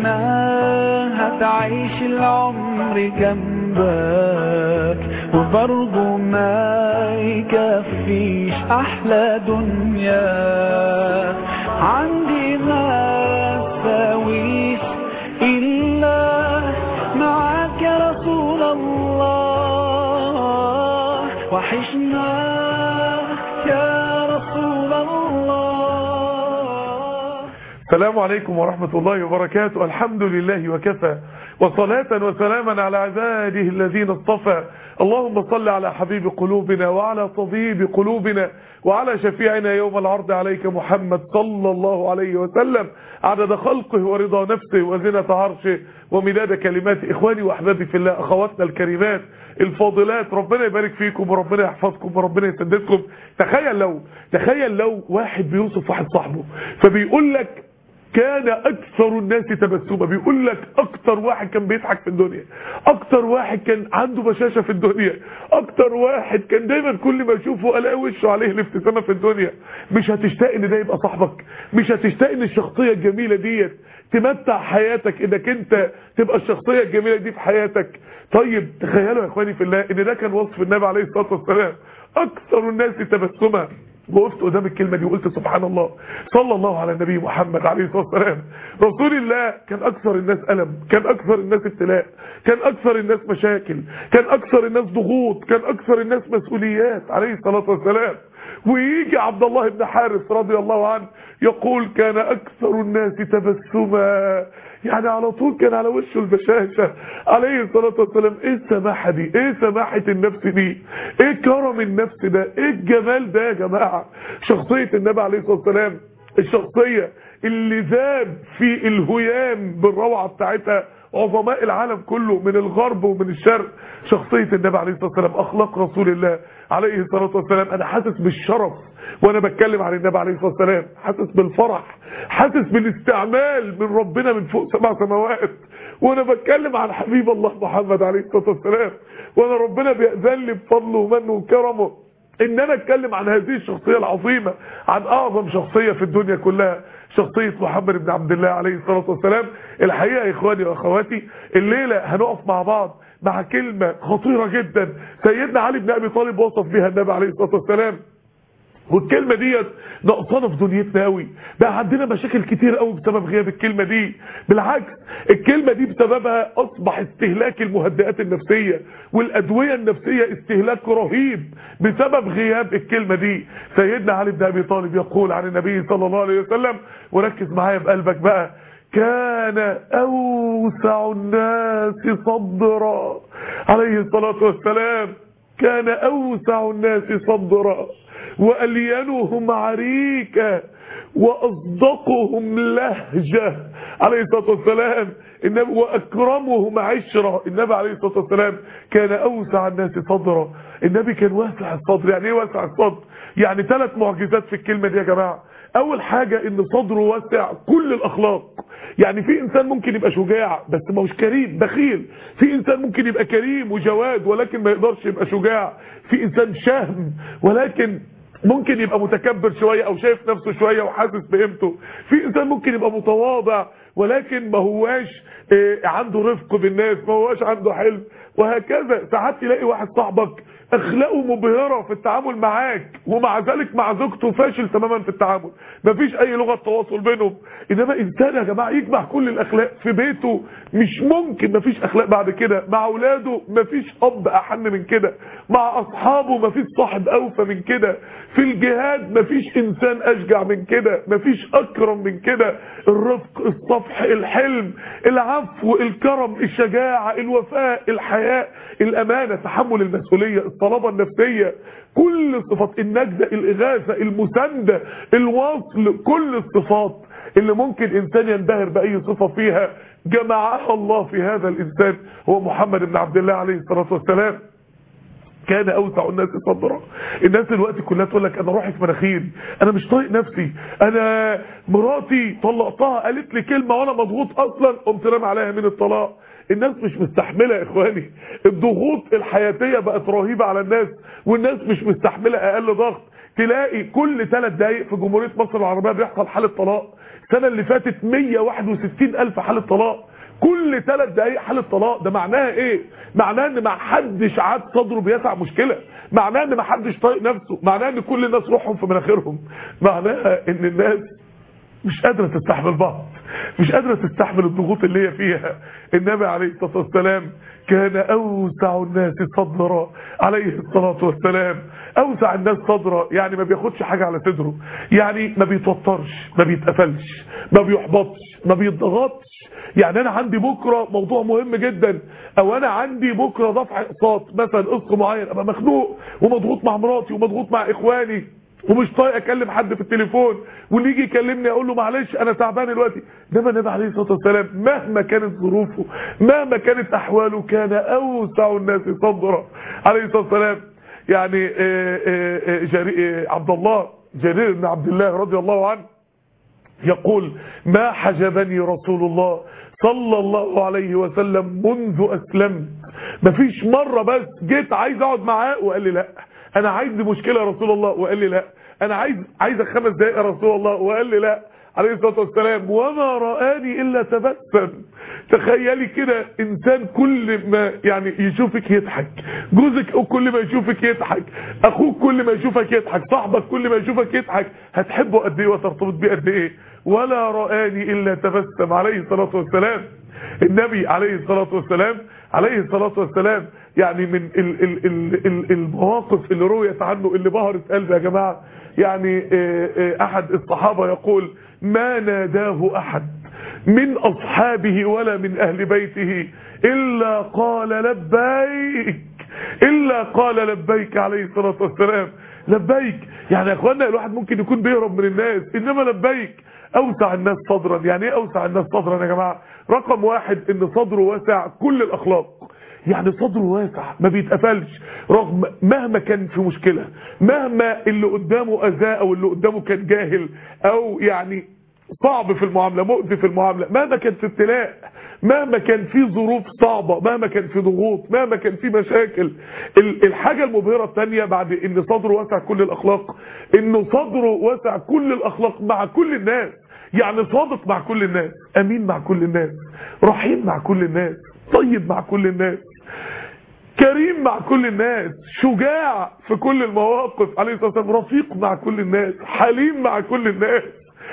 ما هتعيش العمر جنبك وبرضه ما يكفيش احلى دنيا عندي ما تساويش الا معاك يا رسول الله وحشنا يا رسول الله السلام عليكم ورحمة الله وبركاته الحمد لله وكفى وصلاة وسلاما على عباده الذين اصطفى اللهم صل على حبيب قلوبنا وعلى طبيب قلوبنا وعلى شفيعنا يوم العرض عليك محمد صلى الله عليه وسلم عدد خلقه ورضا نفسه وزنة عرشه ومداد كلمات إخواني وأحبابي في الله أخواتنا الكريمات الفاضلات ربنا يبارك فيكم وربنا يحفظكم وربنا يسددكم تخيل لو تخيل لو واحد بيوصف واحد صاحبه فبيقول لك كان اكثر الناس تبسما بيقول لك اكتر واحد كان بيضحك في الدنيا اكتر واحد كان عنده بشاشة في الدنيا اكتر واحد كان دايما كل ما اشوفه الاقي وشه عليه الابتسامة في الدنيا مش هتشتاق ان ده يبقى صاحبك مش هتشتاق ان الشخصية الجميلة ديت تمتع حياتك انك انت تبقى الشخصية الجميلة دي في حياتك طيب تخيلوا يا اخواني في الله ان ده كان وصف النبي عليه الصلاة والسلام اكثر الناس تبسما وقفت قدام الكلمة دي وقلت سبحان الله صلى الله على النبي محمد عليه الصلاة والسلام رسول الله كان أكثر الناس ألم كان أكثر الناس ابتلاء كان أكثر الناس مشاكل كان أكثر الناس ضغوط كان أكثر الناس مسؤوليات عليه الصلاة والسلام ويجي عبد الله بن حارث رضي الله عنه يقول كان أكثر الناس تبسما يعني على طول كان على وشه البشاشة عليه الصلاة والسلام ايه السماحة دي ايه سماحة النفس دي ايه كرم النفس ده ايه الجمال ده يا جماعة شخصية النبي عليه الصلاة والسلام الشخصية اللي ذاب في الهيام بالروعة بتاعتها عظماء العالم كله من الغرب ومن الشرق شخصية النبي عليه الصلاة والسلام أخلاق رسول الله عليه الصلاة والسلام أنا حاسس بالشرف وأنا بتكلم عن النبي عليه الصلاة والسلام حاسس بالفرح حاسس بالاستعمال من ربنا من فوق سبع سماوات وأنا بتكلم عن حبيب الله محمد عليه الصلاة والسلام وأنا ربنا بيأذن لي بفضله ومنه وكرمه ان انا اتكلم عن هذه الشخصية العظيمة عن اعظم شخصية في الدنيا كلها شخصية محمد بن عبد الله عليه الصلاة والسلام الحقيقة يا اخواني واخواتي الليلة هنقف مع بعض مع كلمة خطيرة جدا سيدنا علي بن ابي طالب وصف بها النبي عليه الصلاة والسلام والكلمة ديت نقصانة في دنيتنا قوي بقى عندنا مشاكل كتير قوي بسبب غياب الكلمة دي بالعكس الكلمة دي بسببها اصبح استهلاك المهدئات النفسية والادوية النفسية استهلاك رهيب بسبب غياب الكلمة دي سيدنا علي بن ابي طالب يقول عن النبي صلى الله عليه وسلم وركز معايا بقلبك بقى كان اوسع الناس صدرا عليه الصلاة والسلام كان اوسع الناس صدرا وألينهم عريكة وأصدقهم لهجة عليه الصلاة والسلام النبي وأكرمهم عشرة النبي عليه الصلاة والسلام كان أوسع الناس صدرا النبي كان واسع الصدر يعني ايه واسع الصدر يعني ثلاث معجزات في الكلمة دي يا جماعة اول حاجة ان صدره واسع كل الاخلاق يعني في انسان ممكن يبقى شجاع بس ما هوش كريم بخيل في انسان ممكن يبقى كريم وجواد ولكن ما يقدرش يبقى شجاع في انسان شهم ولكن ممكن يبقى متكبر شوية او شايف نفسه شوية وحاسس بقيمته في انسان ممكن يبقى متواضع ولكن ما هواش إيه عنده رفق بالناس ما هواش عنده حلم وهكذا ساعات تلاقي واحد صاحبك اخلاقه مبهرة في التعامل معاك ومع ذلك مع زوجته فاشل تماما في التعامل مفيش اي لغة تواصل بينهم انما انسان يا جماعة يجمع كل الاخلاق في بيته مش ممكن مفيش اخلاق بعد كده مع اولاده مفيش اب احن من كده مع اصحابه مفيش صاحب اوفى من كده في الجهاد مفيش انسان اشجع من كده مفيش اكرم من كده الرفق الصفح الحلم العفو الكرم الشجاعة الوفاء الحياء الامانة تحمل المسؤولية الصلابة النفسية كل صفات النجدة الاغاثة المساندة الوصل كل الصفات اللي ممكن انسان ينبهر باي صفة فيها جمعها الله في هذا الانسان هو محمد بن عبد الله عليه الصلاة والسلام كان اوسع الناس صدرا الناس دلوقتي كلها تقول لك انا روحي في مناخيري انا مش طايق نفسي انا مراتي طلقتها قالت لي كلمه وانا مضغوط اصلا قمت رامي عليها من الطلاق الناس مش مستحمله يا اخواني الضغوط الحياتيه بقت رهيبه على الناس والناس مش مستحمله اقل ضغط تلاقي كل ثلاث دقايق في جمهوريه مصر العربيه بيحصل حاله طلاق السنه اللي فاتت 161 الف حاله طلاق كل ثلاث دقايق حاله طلاق ده معناها ايه معناها ان ما حدش عاد صدره بيسع مشكله معناها ان ما حدش طايق نفسه معناها ان كل الناس روحهم في مناخيرهم معناها ان الناس مش قادرة تستحمل بعض مش قادرة تستحمل الضغوط اللي هي فيها النبي عليه الصلاة والسلام كان أوسع الناس صدرا عليه الصلاة والسلام أوسع الناس صدرا يعني ما بياخدش حاجة على صدره يعني ما بيتوترش ما بيتقفلش ما بيحبطش ما بيتضغطش يعني أنا عندي بكرة موضوع مهم جدا أو أنا عندي بكرة دفع اقساط مثلا قسط معين أبقى مخنوق ومضغوط مع مراتي ومضغوط مع إخواني ومش طايق اكلم حد في التليفون واللي يجي يكلمني اقول له معلش انا تعبان دلوقتي انما النبي عليه الصلاه والسلام مهما كانت ظروفه مهما كانت احواله كان اوسع الناس صدرا عليه الصلاه والسلام يعني آآ آآ جري عبد الله جرير بن عبد الله رضي الله عنه يقول ما حجبني رسول الله صلى الله عليه وسلم منذ اسلمت مفيش مره بس جيت عايز اقعد معاه وقال لي لا انا عايز مشكلة يا رسول الله وقال لي لا انا عايز عايزك خمس دقائق يا رسول الله وقال لي لا عليه الصلاة والسلام وما رآني الا تبسم تخيلي كده انسان كل ما يعني يشوفك يضحك جوزك كل ما يشوفك يضحك اخوك كل ما يشوفك يضحك صاحبك كل ما يشوفك يضحك هتحبه قد ايه وترتبط بيه قد ايه ولا رآني الا تبسم عليه الصلاة والسلام النبي عليه الصلاة والسلام عليه الصلاة والسلام يعني من ال ال ال ال المواقف اللي رويت عنه اللي بهرت قلبي يا جماعة يعني احد الصحابة يقول ما ناداه احد من اصحابه ولا من اهل بيته الا قال لبيك الا قال لبيك عليه الصلاة والسلام لبيك يعني يا اخوانا الواحد ممكن يكون بيهرب من الناس انما لبيك اوسع الناس صدرا يعني ايه اوسع الناس صدرا يا جماعة رقم واحد ان صدره واسع كل الاخلاق يعني صدره واسع ما بيتقفلش رغم مهما كان في مشكلة مهما اللي قدامه اذاه او اللي قدامه كان جاهل او يعني صعب في المعاملة مؤذي في المعاملة مهما كان في ابتلاء مهما كان في ظروف صعبة مهما كان في ضغوط مهما كان في مشاكل الحاجة المبهرة الثانية بعد ان صدره واسع كل الاخلاق انه صدره واسع كل الاخلاق مع كل الناس يعني صادق مع كل الناس امين مع كل الناس رحيم مع كل الناس طيب مع كل الناس كريم مع كل الناس شجاع في كل المواقف عليه الصلاة والسلام رفيق مع كل الناس حليم مع كل الناس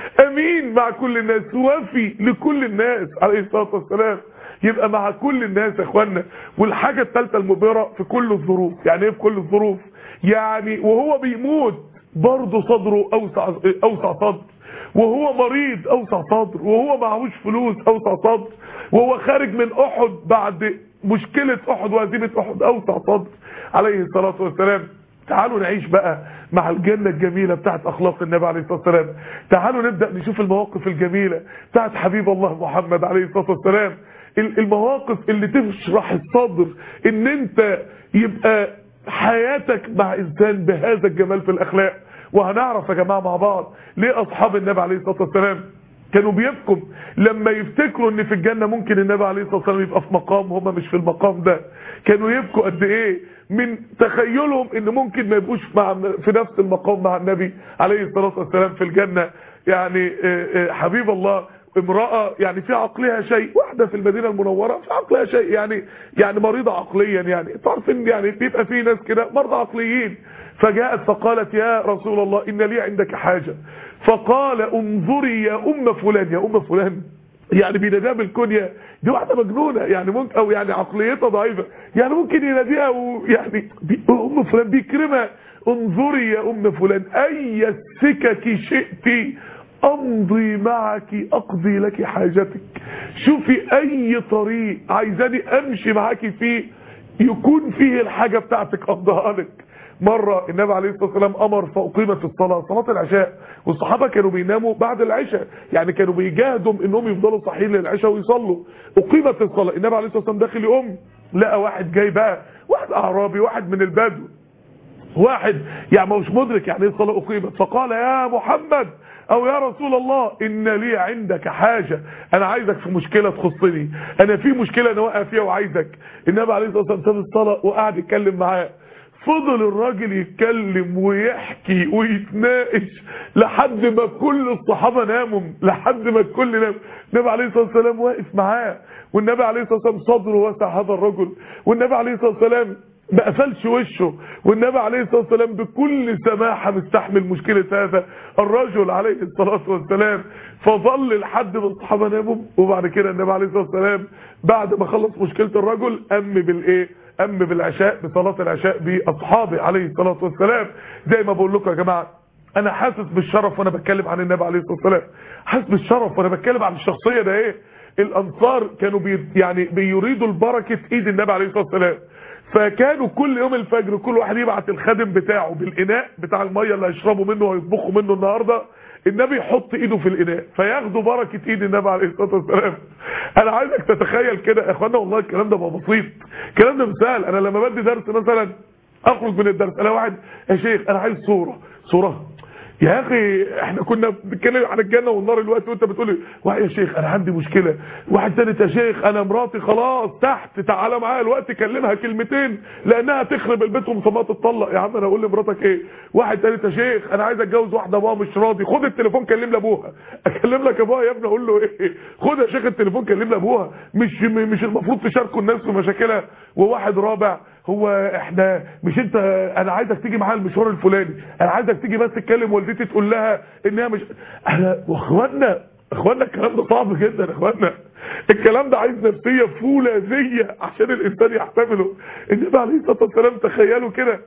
امين مع كل الناس وفي لكل الناس عليه الصلاة والسلام يبقى مع كل الناس يا اخوانا والحاجة الثالثة المبهرة في كل الظروف يعني ايه في كل الظروف يعني وهو بيموت برضه صدره اوسع اوسع صدر وهو مريض اوسع صدر وهو معهوش فلوس اوسع صدر وهو خارج من احد بعد مشكلة احد وهزيمة احد اوسع صدر عليه الصلاة والسلام تعالوا نعيش بقى مع الجنة الجميلة بتاعت اخلاق النبي عليه الصلاة والسلام تعالوا نبدأ نشوف المواقف الجميلة بتاعت حبيب الله محمد عليه الصلاة والسلام المواقف اللي تشرح الصدر ان انت يبقى حياتك مع انسان بهذا الجمال في الاخلاق وهنعرف يا جماعة مع بعض ليه اصحاب النبي عليه الصلاة والسلام كانوا بيبكوا لما يفتكروا ان في الجنة ممكن النبي عليه الصلاة والسلام يبقى في مقام هم مش في المقام ده كانوا يبكوا قد ايه من تخيلهم ان ممكن ما يبقوش مع في نفس المقام مع النبي عليه الصلاة والسلام في الجنة يعني حبيب الله امرأة يعني في عقلها شيء واحدة في المدينة المنورة في عقلها شيء يعني يعني مريضة عقليا يعني تعرفين يعني بيبقى في ناس كده مرضى عقليين فجاءت فقالت يا رسول الله إن لي عندك حاجة فقال انظري يا أم فلان يا أم فلان يعني بيناديها بالكنية دي واحدة مجنونة يعني ممكن او يعني عقليتها ضعيفة يعني ممكن يناديها ويعني ام فلان بيكرمها انظري يا ام فلان اي السكك شئت امضي معك اقضي لك حاجتك شوفي اي طريق عايزاني امشي معاكي فيه يكون فيه الحاجة بتاعتك اقضيها لك مرة النبي عليه الصلاة والسلام امر فاقيمت الصلاة صلاة العشاء والصحابة كانوا بيناموا بعد العشاء يعني كانوا بيجاهدوا انهم يفضلوا صاحيين للعشاء ويصلوا اقيمت الصلاة النبي عليه الصلاة والسلام داخل يقوم لقى واحد جاي بقى واحد اعرابي واحد من البدو واحد يعني مش مدرك يعني ايه الصلاة اقيمت فقال يا محمد او يا رسول الله ان لي عندك حاجة انا عايزك في مشكلة تخصني انا في مشكلة انا واقع فيها وعايزك النبي عليه الصلاة والسلام ساب الصلاة وقعد يتكلم معاه فضل الراجل يتكلم ويحكي ويتناقش لحد ما كل الصحابة ناموا لحد ما الكل نام النبي عليه الصلاة والسلام واقف معاه والنبي عليه الصلاة والسلام صدره واسع هذا الرجل والنبي عليه الصلاة والسلام ما قفلش وشه والنبي عليه الصلاة والسلام بكل سماحة مستحمل مشكلة هذا الرجل عليه الصلاة والسلام فظل لحد ما الصحابة ناموا وبعد كده النبي عليه الصلاة والسلام بعد ما خلص مشكلة الرجل أم بالإيه أم بالعشاء بصلاة العشاء بأصحابه عليه الصلاة والسلام زي ما بقول لكم يا جماعة أنا حاسس بالشرف وأنا بتكلم عن النبي عليه الصلاة والسلام حاسس بالشرف وأنا بتكلم عن الشخصية ده إيه الأنصار كانوا بي يعني بيريدوا البركة إيد النبي عليه الصلاة والسلام فكانوا كل يوم الفجر كل واحد يبعت الخادم بتاعه بالإناء بتاع المية اللي هيشربوا منه ويطبخوا منه النهاردة النبي يحط ايده في الاناء فياخدوا بركة ايد النبي عليه الصلاة والسلام انا عايزك تتخيل كده يا اخوانا والله الكلام ده بقى بسيط الكلام ده مثال انا لما بدي درس مثلا اخرج من الدرس انا واحد يا شيخ انا عايز صورة صورة يا اخي احنا كنا بنتكلم عن الجنه والنار الوقت وانت بتقول لي واحد يا شيخ انا عندي مشكله واحد تاني يا شيخ انا مراتي خلاص تحت تعالى معايا الوقت كلمها كلمتين لانها تخرب البيت ومصممه تتطلق يا عم انا اقول لمراتك ايه واحد تاني يا شيخ انا عايز اتجوز واحده ابوها مش راضي خد التليفون كلم لابوها اكلم لك ابوها يا ابني اقول له ايه خد يا شيخ التليفون كلم لابوها مش مش المفروض تشاركوا الناس في مشاكلها وواحد رابع هو احنا مش انت انا عايزك تيجي معايا المشوار الفلاني انا عايزك تيجي بس تكلم والدتي تقول لها انها مش احنا واخواتنا اخواتنا الكلام ده صعب جدا يا اخواتنا الكلام ده عايز نفسيه فولاذيه عشان الانسان يحتمله النبي عليه الصلاه والسلام تخيلوا كده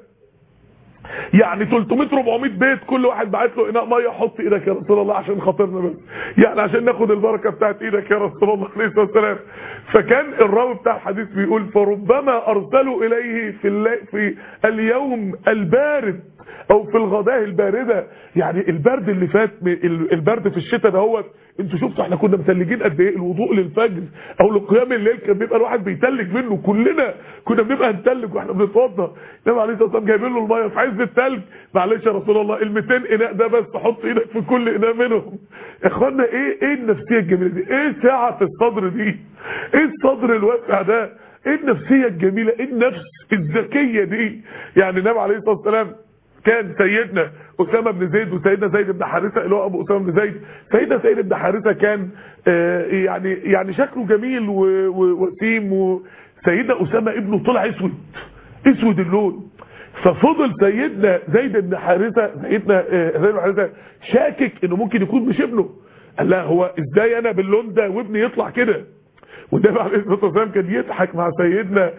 يعني 300 400 بيت كل واحد بعت له اناء ميه حط ايدك يا رسول الله عشان خاطرنا بس يعني عشان ناخد البركه بتاعت ايدك يا رسول الله عليه الصلاه والسلام فكان الراوي بتاع الحديث بيقول فربما ارسلوا اليه في اللي في اليوم البارد او في الغداه البارده يعني البرد اللي فات البرد في الشتاء دهوت انتوا شفتوا احنا كنا مثلجين قد ايه الوضوء للفجر او لقيام الليل كان بيبقى الواحد بيتلج منه كلنا كنا بنبقى نتلج واحنا بنتوضى النبي عليه الصلاه والسلام جايبين له الميه في عز التلج معلش يا رسول الله ال 200 اناء ده بس تحط ايدك في كل اناء منهم يا اخوانا ايه ايه النفسيه الجميله دي ايه سعه الصدر دي ايه الصدر الواسع ده ايه النفسيه الجميله ايه النفس الذكيه دي يعني النبي عليه الصلاه والسلام كان سيدنا أسامة بن زيد وسيدنا زيد بن حارثة اللي هو أبو أسامة بن زيد سيدنا سيد بن حارثة كان آه يعني يعني شكله جميل ووسيم وسيدنا أسامة ابنه طلع اسود اسود اللون ففضل سيدنا زيد بن حارثة سيدنا آه زيد بن حارثة شاكك انه ممكن يكون مش ابنه قال لا هو ازاي انا باللون ده وابني يطلع كده والنبي عليه الصلاه والسلام كان يضحك مع سيدنا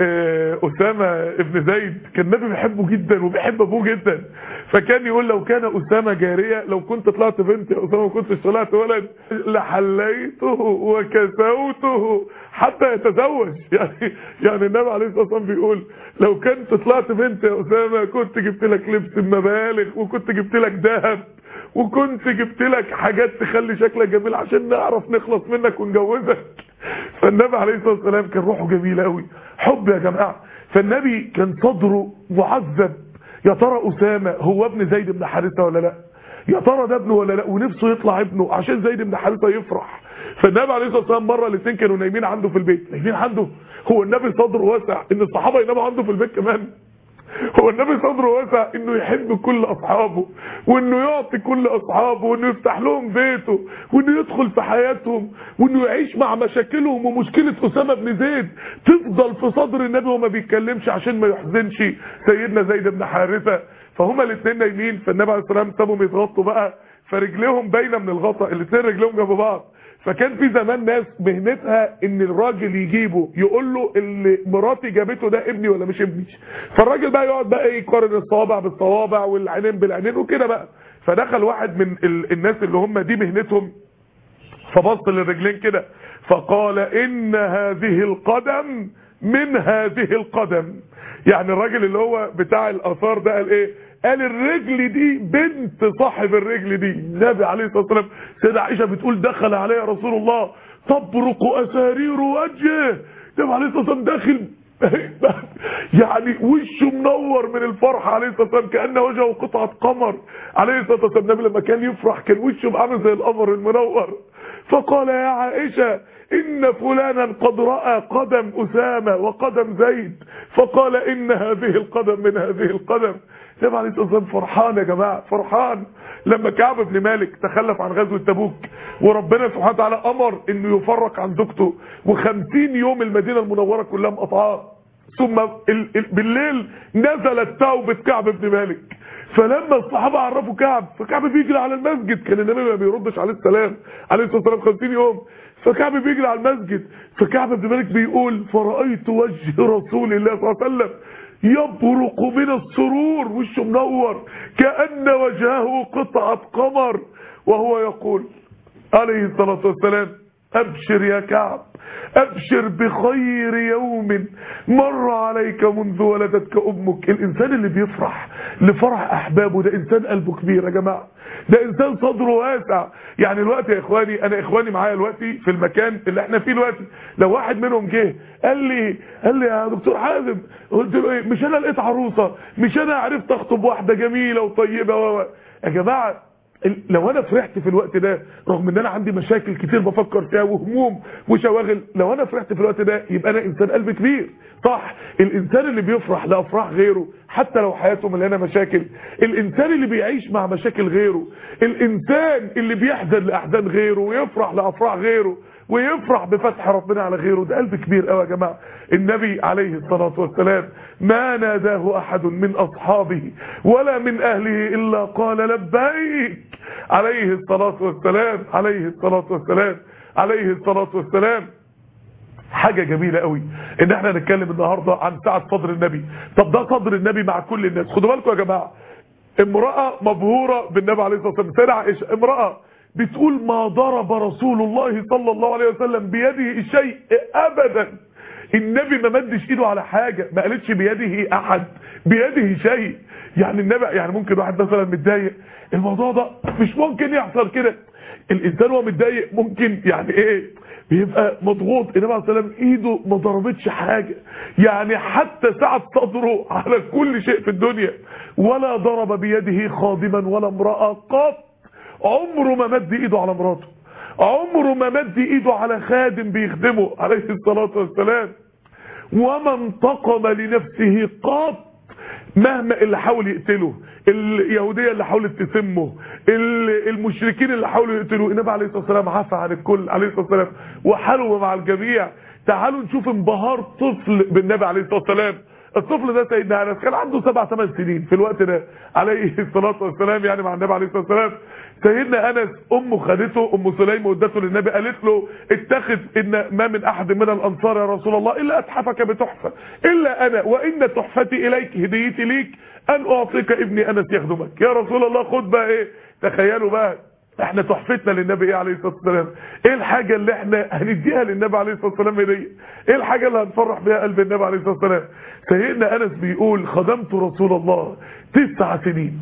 أسامة ابن زيد كان النبي بيحبه جدا وبيحب أبوه جدا فكان يقول لو كان أسامة جارية لو كنت طلعت بنت يا أسامة وكنتش طلعت ولد لحليته وكسوته حتى يتزوج يعني يعني النبي عليه الصلاة والسلام بيقول لو كنت طلعت بنت يا أسامة كنت جبت لك لبس بمبالغ وكنت جبت لك ذهب وكنت جبت لك حاجات تخلي شكلك جميل عشان نعرف نخلص منك ونجوزك فالنبي عليه الصلاه والسلام كان روحه جميله قوي حب يا جماعه فالنبي كان صدره معذب يا ترى اسامه هو ابن زيد بن حارثه ولا لا يا ترى ده ابنه ولا لا ونفسه يطلع ابنه عشان زيد بن حارثه يفرح فالنبي عليه الصلاه والسلام مره الاثنين كانوا نايمين عنده في البيت نايمين عنده هو النبي صدره واسع ان الصحابه يناموا عنده في البيت كمان هو النبي صدره واسع انه يحب كل اصحابه وانه يعطي كل اصحابه وانه يفتح لهم بيته وانه يدخل في حياتهم وانه يعيش مع مشاكلهم ومشكلة اسامة بن زيد تفضل في صدر النبي وما بيتكلمش عشان ما يحزنش سيدنا زيد بن حارثة فهما الاثنين نايمين فالنبي عليه الصلاه والسلام سابهم يتغطوا بقى فرجليهم باينه من الغطا الاثنين رجليهم جنب بعض فكان في زمان ناس مهنتها ان الراجل يجيبه يقول له اللي مراتي جابته ده ابني ولا مش ابني فالراجل بقى يقعد بقى يقارن الصوابع بالصوابع والعينين بالعينين وكده بقى فدخل واحد من ال... الناس اللي هم دي مهنتهم فبص للرجلين كده فقال ان هذه القدم من هذه القدم يعني الراجل اللي هو بتاع الاثار ده قال ايه قال الرجل دي بنت صاحب الرجل دي النبي عليه الصلاه والسلام سيدة عائشه بتقول دخل عليها رسول الله تبرق اسارير وجهه النبي عليه الصلاه والسلام داخل يعني وشه منور من الفرحه عليه الصلاه والسلام كان وجهه قطعه قمر عليه الصلاه والسلام النبي لما كان يفرح كان وشه عامل زي القمر المنور فقال يا عائشة إن فلانا قد رأى قدم أسامة وقدم زيد فقال إن هذه القدم من هذه القدم النبي عليه الصلاة والسلام فرحان يا جماعة فرحان لما كعب بن مالك تخلف عن غزوة تبوك وربنا سبحانه وتعالى أمر إنه يفرق عن زوجته وخمسين يوم المدينة المنورة كلها مقطعاه ثم ال ال بالليل نزلت توبة كعب بن مالك فلما الصحابة عرفوا كعب فكعب بيجري على المسجد كان النبي ما بيردش عليه السلام عليه الصلاة والسلام 50 يوم فكعب بيجري على المسجد فكعب بن مالك بيقول فرأيت وجه رسول الله صلى الله عليه وسلم يبرق من السرور وشه منور كأن وجهه قطعة قمر وهو يقول عليه الصلاة والسلام أبشر يا كعب أبشر بخير يوم مر عليك منذ ولدتك أمك الإنسان اللي بيفرح لفرح أحبابه ده إنسان قلبه كبير يا جماعة ده إنسان صدره واسع يعني الوقت يا إخواني أنا إخواني معايا دلوقتي في المكان اللي احنا فيه دلوقتي لو واحد منهم جه قال لي قال لي يا دكتور حازم قلت له إيه مش أنا لقيت عروسة مش أنا عرفت أخطب واحدة جميلة وطيبة و يا جماعة لو انا فرحت في الوقت ده رغم ان انا عندي مشاكل كتير بفكر فيها وهموم وشواغل لو انا فرحت في الوقت ده يبقى انا انسان قلب كبير صح الانسان اللي بيفرح لافراح غيره حتى لو حياته مليانه مشاكل الانسان اللي بيعيش مع مشاكل غيره الانسان اللي بيحزن لاحزان غيره ويفرح لافراح غيره ويفرح بفتح ربنا على غيره ده قلب كبير قوي يا جماعه النبي عليه الصلاه والسلام ما ناداه احد من اصحابه ولا من اهله الا قال لبيك عليه الصلاه والسلام عليه الصلاه والسلام عليه الصلاه والسلام حاجة جميلة قوي ان احنا نتكلم النهاردة عن سعة صدر النبي طب ده صدر النبي مع كل الناس خدوا بالكم يا جماعة امرأة مبهورة بالنبي عليه الصلاة والسلام سيدة عائشة امرأة بتقول ما ضرب رسول الله صلى الله عليه وسلم بيده شيء ابدا النبي ما مدش ايده على حاجة ما قالتش بيده احد بيده شيء يعني النبي يعني ممكن واحد مثلا متضايق الموضوع ده مش ممكن يحصل كده الانسان وهو متضايق ممكن يعني ايه بيبقى مضغوط النبي عليه الصلاه والسلام ايده ما ضربتش حاجه يعني حتى سعه صدره على كل شيء في الدنيا ولا ضرب بيده خادما ولا امراه قط عمره ما مد ايده على مراته عمره ما مد ايده على خادم بيخدمه عليه الصلاه والسلام وما انتقم لنفسه قط مهما اللي حاول يقتله اليهوديه اللي حاولت تسمه المشركين اللي حاولوا يقتلوه النبي عليه الصلاه والسلام عفى عن الكل عليه الصلاه والسلام وحلو مع الجميع تعالوا نشوف انبهار طفل بالنبي عليه الصلاه والسلام الطفل ده سيدنا انس كان عنده سبع ثمان سنين في الوقت ده عليه الصلاه والسلام يعني مع النبي عليه الصلاه والسلام سيدنا انس امه خدته ام سليم ودته للنبي قالت له اتخذ ان ما من احد من الانصار يا رسول الله الا اتحفك بتحفه الا انا وان تحفتي اليك هديتي ليك ان اعطيك ابني انس يخدمك يا رسول الله خد بقى ايه تخيلوا بقى احنا تحفتنا للنبي ايه عليه الصلاه والسلام ايه الحاجه اللي احنا هنديها للنبي عليه الصلاه والسلام هديه ايه الحاجه اللي هنفرح بيها قلب النبي عليه الصلاه والسلام سيدنا انس بيقول خدمت رسول الله تسع سنين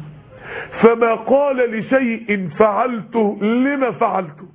فما قال لشيء فعلته لما فعلته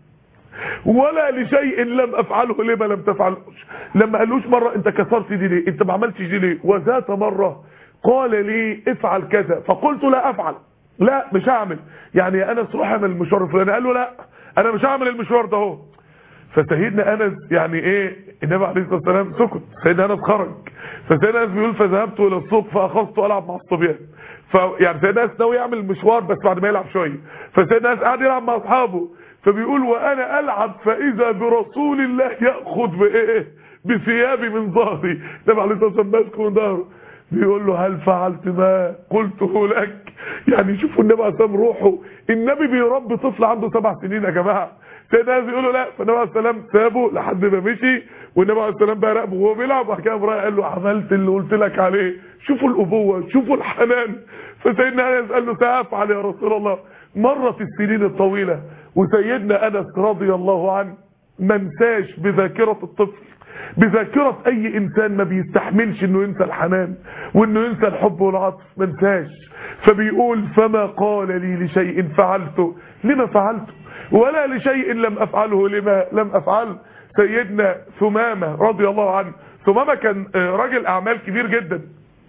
ولا لشيء لم افعله لما لم تفعلوش لما قالوش مره انت كسرت دي ليه انت ما عملتش دي ليه وذات مره قال لي افعل كذا فقلت لا افعل لا مش هعمل يعني انس روح اعمل المشوار الفلاني قال له لا انا مش هعمل المشوار ده اهو فسيدنا انس يعني ايه النبي عليه الصلاه والسلام سكت سيدنا انس خرج فسيدنا انس بيقول فذهبت الى السوق فاخذت العب مع الصبيان فيعني سيدنا انس ناوي يعمل المشوار بس بعد ما يلعب شويه فسيدنا انس قاعد يلعب مع اصحابه فبيقول وانا العب فاذا برسول الله ياخذ بايه بثيابي من ظهري النبي عليه الصلاه والسلام ماسكه من ظهره بيقول له هل فعلت ما قلته لك يعني شوفوا النبي عليه الصلاه روحه النبي بيربي طفل عنده سبع سنين يا جماعه سيدنا انس يقول له لا فالنبي عليه السلام سابه لحد ما مشي والنبي عليه السلام بقى راقبه وهو بيلعب وبعد كده رايح قال له عملت اللي قلت لك عليه شوفوا الابوه شوفوا الحنان فسيدنا انس قال له سافعل يا رسول الله مرت السنين الطويله وسيدنا انس رضي الله عنه ما انساش بذاكره الطفل بذاكرة اي انسان ما بيستحملش انه ينسى الحنان وانه ينسى الحب والعطف ما انساش فبيقول فما قال لي لشيء فعلته لما فعلته ولا لشيء لم افعله لما لم افعله سيدنا ثمامة رضي الله عنه ثمامة كان راجل اعمال كبير جدا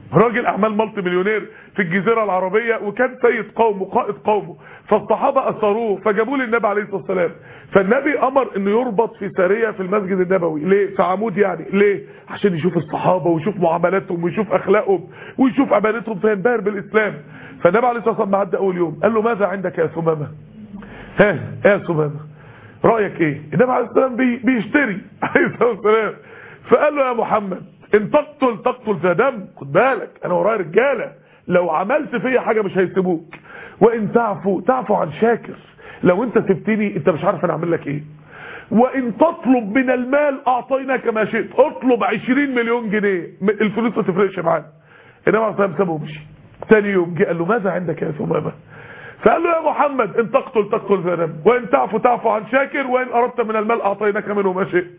راجل اعمال مالتي مليونير في الجزيره العربيه وكان سيد قومه قائد قومه فالصحابه اثروه فجابوه للنبي عليه الصلاه والسلام فالنبي امر انه يربط في ساريه في المسجد النبوي ليه في عمود يعني ليه عشان يشوف الصحابه ويشوف معاملاتهم ويشوف اخلاقهم ويشوف امانتهم فينبهر بالاسلام فالنبي عليه الصلاه والسلام عدى اول يوم قال له ماذا عندك يا ثمامه ها يا ثمامه رايك ايه النبي عليه الصلاه والسلام بي بيشتري عليه الصلاه والسلام فقال له يا محمد ان تقتل تقتل في دم خد بالك انا ورايا رجاله لو عملت فيا حاجه مش هيسيبوك وان تعفو تعفو عن شاكر لو انت سبتني انت مش عارف انا اعمل لك ايه وان تطلب من المال اعطيناك ما شئت اطلب 20 مليون جنيه الفلوس ما تفرقش معانا النبي عليه الصلاه والسلام سابه ومشي تاني يوم جه قال له ماذا عندك يا ثمامه فقال له يا محمد ان تقتل تقتل في دم وان تعفو تعفو عن شاكر وان اردت من المال اعطيناك منه ما شئت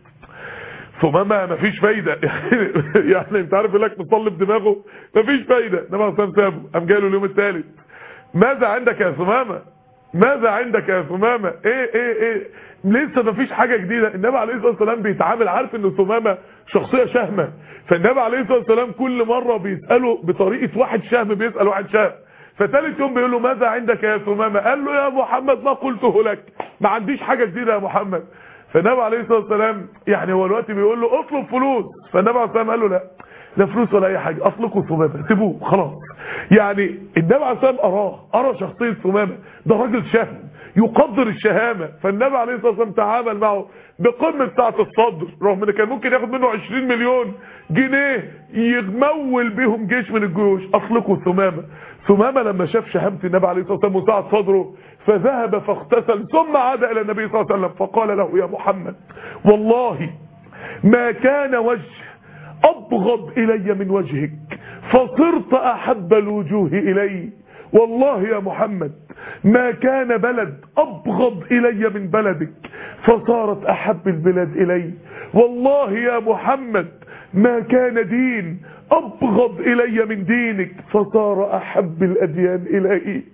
ثمامه مفيش فايده يعني انت عارف يقول لك مصلب دماغه مفيش فايده انما عصام سابه قام جاي له اليوم الثالث ماذا عندك يا ثمامه ماذا عندك يا ثمامه ايه ايه ايه لسه مفيش حاجه جديده النبي عليه الصلاه والسلام بيتعامل عارف ان ثمامه شخصيه شهمه فالنبي عليه الصلاه والسلام كل مره بيساله بطريقه واحد شهم بيسال واحد شهم فثالث يوم بيقول له ماذا عندك يا ثمامه قال له يا محمد ما قلته لك ما عنديش حاجه جديده يا محمد فالنبي عليه الصلاه والسلام يعني هو دلوقتي بيقول له اطلب فلوس فالنبي عليه الصلاه والسلام قال له لا لا فلوس ولا اي حاجه اطلقوا ثمامه سيبوه خلاص يعني النبي عليه الصلاه والسلام اراه ارى شخصيه ثمامه ده راجل شهم يقدر الشهامه فالنبي عليه الصلاه والسلام تعامل معه بقمه سعه الصدر رغم ان كان ممكن ياخد منه 20 مليون جنيه يمول بيهم جيش من الجيوش اطلقوا ثمامه ثمامه لما شاف شهامه النبي عليه الصلاه والسلام وسعه صدره فذهب فاغتسل ثم عاد الى النبي صلى الله عليه وسلم فقال له يا محمد والله ما كان وجه ابغض الي من وجهك فصرت احب الوجوه الي والله يا محمد ما كان بلد ابغض الي من بلدك فصارت احب البلاد الي والله يا محمد ما كان دين ابغض الي من دينك فصار احب الاديان الي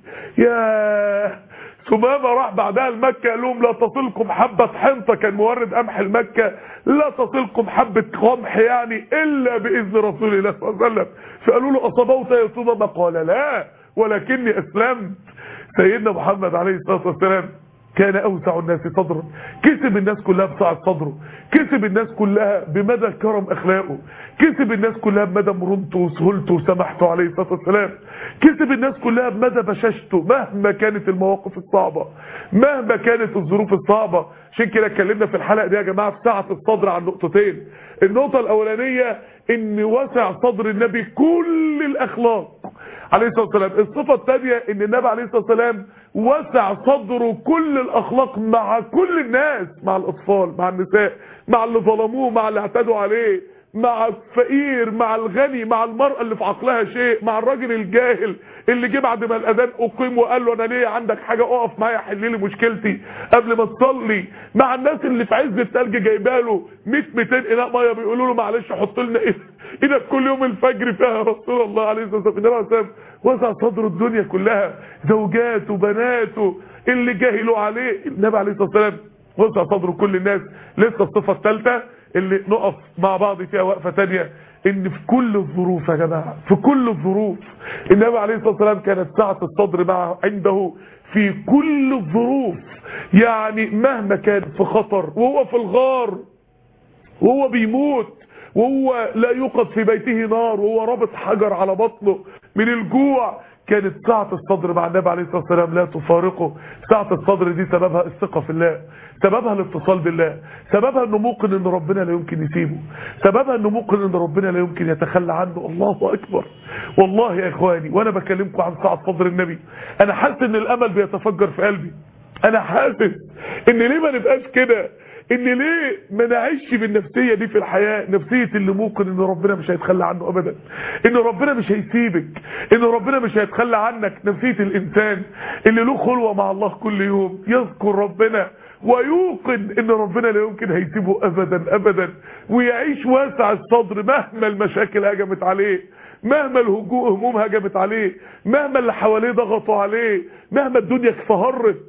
يا ثمامة راح بعدها لمكة قال لهم لا تصلكم حبة حنطة كان مورد قمح المكة لا تصلكم حبة قمح يعني إلا بإذن رسول الله صلى الله عليه وسلم فقالوا له أصابوت يا ثمامة قال لا ولكني أسلمت سيدنا محمد عليه الصلاة والسلام كان أوسع الناس صدرا كسب الناس كلها بسعة صدره كسب الناس كلها بمدى كرم أخلاقه كسب الناس كلها بمدى مرونته وسهولته وسماحته عليه الصلاة والسلام كسب الناس كلها بمدى بشاشته مهما كانت المواقف الصعبة مهما كانت الظروف الصعبة عشان كده اتكلمنا في الحلقة دي يا جماعة في سعة الصدر عن نقطتين النقطة الأولانية ان وسع صدر النبي كل الأخلاق عليه الصلاة والسلام الصفة الثانية ان النبي عليه الصلاة والسلام وسع صدره كل الاخلاق مع كل الناس مع الاطفال مع النساء مع اللي ظلموه مع اللي اعتدوا عليه مع الفقير مع الغني مع المرأة اللي في عقلها شيء مع الراجل الجاهل اللي جه بعد ما الاذان اقيم وقال له انا ليه عندك حاجة اقف معايا حل لي مشكلتي قبل ما تصلي مع الناس اللي في عز التلج جايباله 100 200 اناء ميه بيقولوا له معلش حط لنا ايدك كل يوم الفجر فيها يا رسول الله عليه الصلاه والسلام النبي عليه الصلاه والسلام وسع صدره الدنيا كلها زوجاته بناته اللي جاهلوا عليه النبي عليه الصلاه والسلام وسع صدره كل الناس لسه الصفه الثالثه اللي نقف مع بعض فيها وقفه ثانيه ان في كل الظروف يا جماعه في كل الظروف النبي عليه الصلاه والسلام كانت سعه الصدر معه عنده في كل الظروف يعني مهما كان في خطر وهو في الغار وهو بيموت وهو لا يوقد في بيته نار وهو رابط حجر على بطنه من الجوع كانت سعة الصدر مع النبي عليه الصلاة والسلام لا تفارقه سعة الصدر دي سببها الثقة في الله سببها الاتصال بالله سببها انه موقن ان ربنا لا يمكن يسيبه سببها انه موقن ان ربنا لا يمكن يتخلى عنه الله اكبر والله يا اخواني وانا بكلمكم عن سعة صدر النبي انا حاسس ان الامل بيتفجر في قلبي انا حاسس ان ليه ما نبقاش كده ان ليه ما نعيش بالنفسيه دي في الحياه نفسيه اللي ممكن ان ربنا مش هيتخلى عنه ابدا ان ربنا مش هيسيبك ان ربنا مش هيتخلى عنك نفسيه الانسان اللي له خلوه مع الله كل يوم يذكر ربنا ويوقن ان ربنا لا يمكن هيسيبه ابدا ابدا ويعيش واسع الصدر مهما المشاكل هجمت عليه مهما الهموم هجمت عليه مهما اللي حواليه ضغطوا عليه مهما الدنيا اتفهرت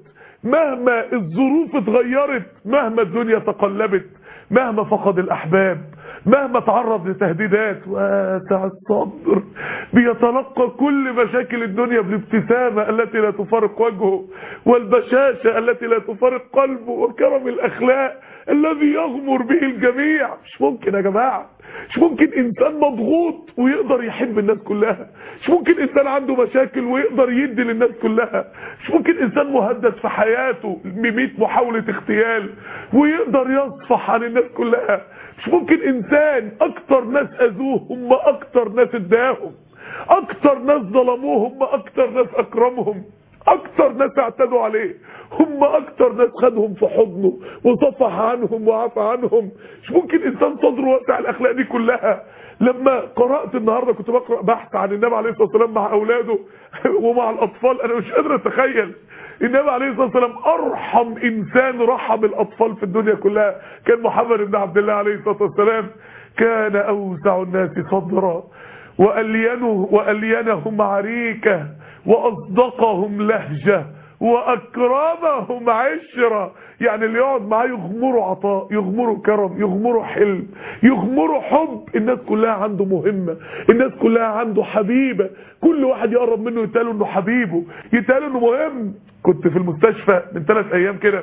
مهما الظروف اتغيرت مهما الدنيا تقلبت مهما فقد الأحباب مهما تعرض لتهديدات واسع الصدر بيتلقى كل مشاكل الدنيا بالابتسامة التي لا تفارق وجهه والبشاشة التي لا تفارق قلبه وكرم الأخلاق الذي يغمر به الجميع مش ممكن يا جماعة مش ممكن إنسان مضغوط ويقدر يحب الناس كلها مش ممكن إنسان عنده مشاكل ويقدر يدي للناس كلها مش ممكن إنسان مهدد في حياته بميت محاولة اغتيال ويقدر يصفح عن الناس كلها مش ممكن إنسان أكتر ناس أذوه هم أكتر ناس اداهم أكتر ناس ظلموه هم أكتر ناس أكرمهم اكتر ناس اعتدوا عليه هم اكتر ناس خدهم في حضنه وصفح عنهم وعفى عنهم مش ممكن انسان صدره واسع الاخلاق دي كلها لما قرات النهارده كنت بقرا بحث عن النبي عليه الصلاه والسلام مع اولاده ومع الاطفال انا مش قادر اتخيل النبي عليه الصلاه والسلام ارحم انسان رحم الاطفال في الدنيا كلها كان محمد بن عبد الله عليه الصلاه والسلام كان اوسع الناس صدرا وألينه وألينهم عريكة وأصدقهم لهجة وأكرمهم عشرة يعني اللي يقعد معاه يغمره عطاء يغمره كرم يغمره حلم يغمره حب الناس كلها عنده مهمة الناس كلها عنده حبيبة كل واحد يقرب منه يتقال انه حبيبه يتقال انه مهم كنت في المستشفى من ثلاث ايام كده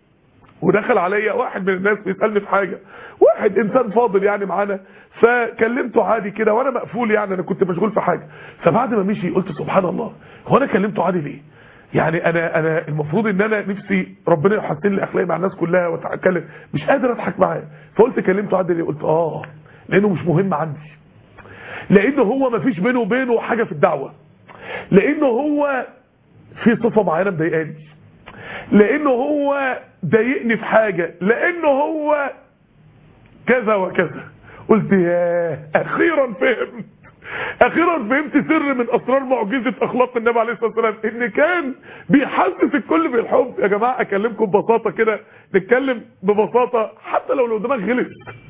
ودخل عليا واحد من الناس بيسالني في حاجه واحد انسان فاضل يعني معانا فكلمته عادي كده وانا مقفول يعني انا كنت مشغول في حاجه فبعد ما مشي قلت سبحان الله هو انا كلمته عادي ليه يعني انا انا المفروض ان انا نفسي ربنا يحسن لي اخلاقي مع الناس كلها واتكلم مش قادر اضحك معاه فقلت كلمته عادي ليه قلت اه لانه مش مهم عندي لانه هو ما فيش بينه وبينه حاجه في الدعوه لانه هو في صفه معينه مضايقاني لانه هو ضايقني في حاجة لانه هو كذا وكذا قلت ياه اخيرا فهمت اخيرا فهمت سر من اسرار معجزة اخلاق النبي عليه الصلاة والسلام ان كان بيحسس الكل بالحب يا جماعة اكلمكم ببساطة كده نتكلم ببساطة حتى لو اللي قدامك غلط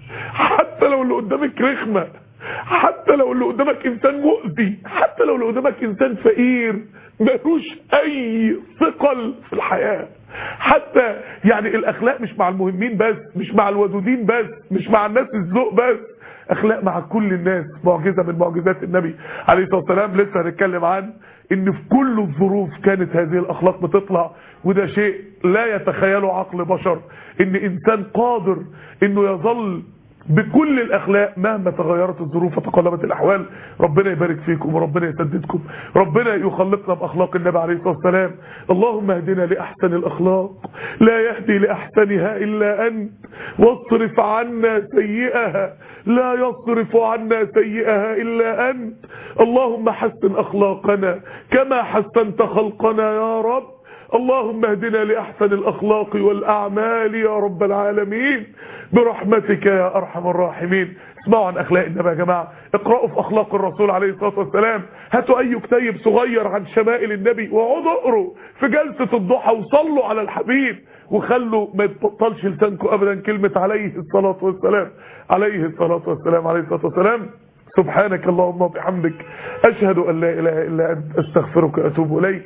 حتى لو اللي قدامك رخمة حتى لو اللي قدامك انسان مؤذي حتى لو اللي قدامك انسان فقير ملوش اي ثقل في الحياة حتى يعني الاخلاق مش مع المهمين بس مش مع الودودين بس مش مع الناس الذوق بس اخلاق مع كل الناس معجزة من معجزات النبي عليه الصلاة والسلام لسه هنتكلم عن ان في كل الظروف كانت هذه الاخلاق بتطلع وده شيء لا يتخيله عقل بشر ان انسان قادر انه يظل بكل الاخلاق مهما تغيرت الظروف وتقلبت الاحوال ربنا يبارك فيكم وربنا يسددكم ربنا يخلقنا باخلاق النبي عليه الصلاه والسلام اللهم اهدنا لاحسن الاخلاق لا يهدي لاحسنها الا انت واصرف عنا سيئها لا يصرف عنا سيئها الا انت اللهم حسن اخلاقنا كما حسنت خلقنا يا رب اللهم اهدنا لأحسن الأخلاق والأعمال يا رب العالمين برحمتك يا أرحم الراحمين اسمعوا عن أخلاق النبي يا جماعة اقرأوا في أخلاق الرسول عليه الصلاة والسلام هاتوا أي كتيب صغير عن شمائل النبي وقعدوا اقروا في جلسة الضحى وصلوا على الحبيب وخلوا ما يتبطلش لسانكم أبدا كلمة عليه الصلاة والسلام عليه الصلاة والسلام عليه الصلاة والسلام سبحانك اللهم وبحمدك أشهد أن لا إله إلا أنت أستغفرك وأتوب إليك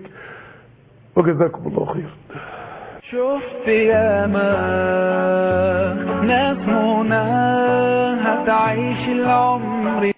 وجزاكم الله خير شفت يا ما ناس منى هتعيش العمر